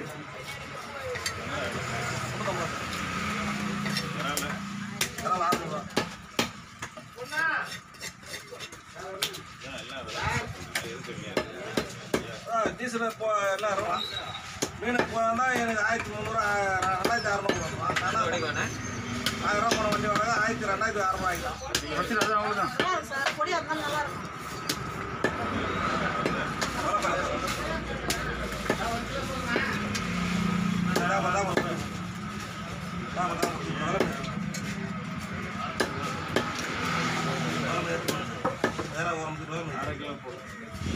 இறால் ஆறுநூறுவா ஆ, டீசல் இப்போ எல்லாம் இருக்கும் மீன் போனா எனக்கு ஆயிரத்தி முந்நூறு ரெண்டாயிரத்தி அறநூறு ஆயிரம் ரூபா போன வண்டி வாங்க ஆயிரத்தி ரெண்டாயிரத்தி அறநூறு ஆகிக்கலாம் பொடி இருந்தாலும் நல்லா இருக்கும் தாம தாம தாம தாம வேற ஒரு அஞ்சு ரூபா அரை கிலோ போடும்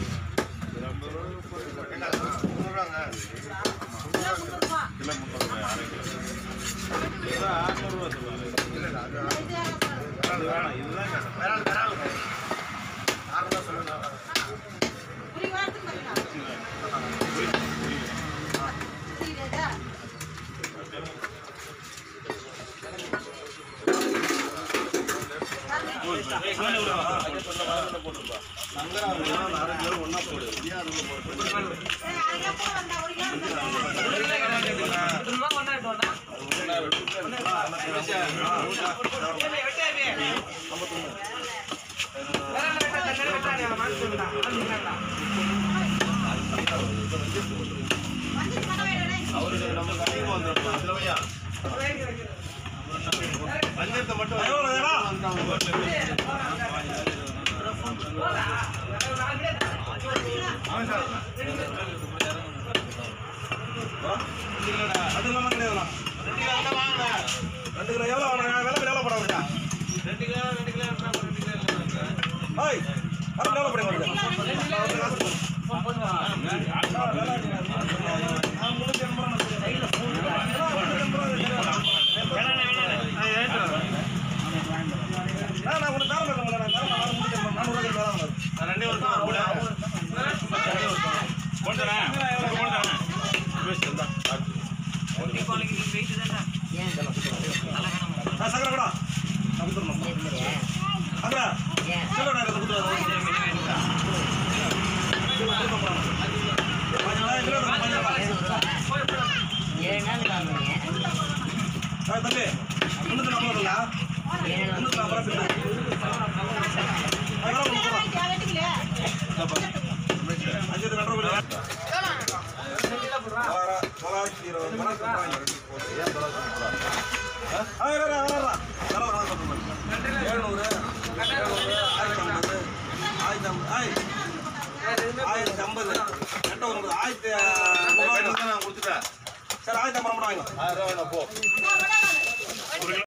கிலோ முந்நூறு ரூபா. கிலோ முந்நூறு ரூபாய் அரை கிலோ இதுதான் அறுநூறுவா சொல்லுவாங்க இது யாரும் பாருங்க. இது வேணாம் இதுதான் கேட்டேன் புளி வாரத்துக்கு பாருங்க. புரியுதா? ஏய், அரை கிலோ போடு வந்தா, ஒரு கிலோ வந்தா. வந்து பண்ண வேண்டாம் எவ்வளோ வேணும் ரெண்டு கிலோ கிடையாதுண்ணா ரெண்டு கிலோ எவ்வளோ வாங்கினா விலை எவ்வளோ படம் வருதா ரெண்டு கிலோ ரெண்டு கிலோ ரெண்டு கிலோ ஹாய் அது எவ்வளோ படம் வருது நான் உனக்கு தர மாட்டேன் நான் தர மாட்டேன் நானூறு ரூபாய் தர மாட்டேன் ரெண்டே ஒரு கிலோ கூட போட்டுறேன் போட்டுறேன் நான் சக்கரை கூட நான் கொடுத்துடணும் அக்கா சில்லறை நான் கொடுத்துருவேன் ஏழு நாள் வாங்குவீங்க தம்பி முன்னூத்தி நாற்பதுங்களா முன்னூத்தி நாற்பது ரூபா அதெல்லாம் கிலோ வாங்கிட்டியா, வெட்டுக்கலையா? அஞ்சு ரெண்டு ரூபாய் தொள்ளாயிரத்தி இருபது ரூபா ஏன் தொள்ளாயிரத்தி எழுநூறு எழுநூறு ஆயிரத்தி ஐம்பது ஆயிரத்தி ஐம்பது ஆயிரத்தி ஆயிரத்தி ஐம்பது எட்ட ஒரு ஆயிரத்தி ஐம்பது நான் கொடுத்துட்டேன் சரி ஆயிரத்தி ஐம்பது மட்டும் வாங்க ஆயிரம் ரூபாய் போ நான் விட வேண்டாம்.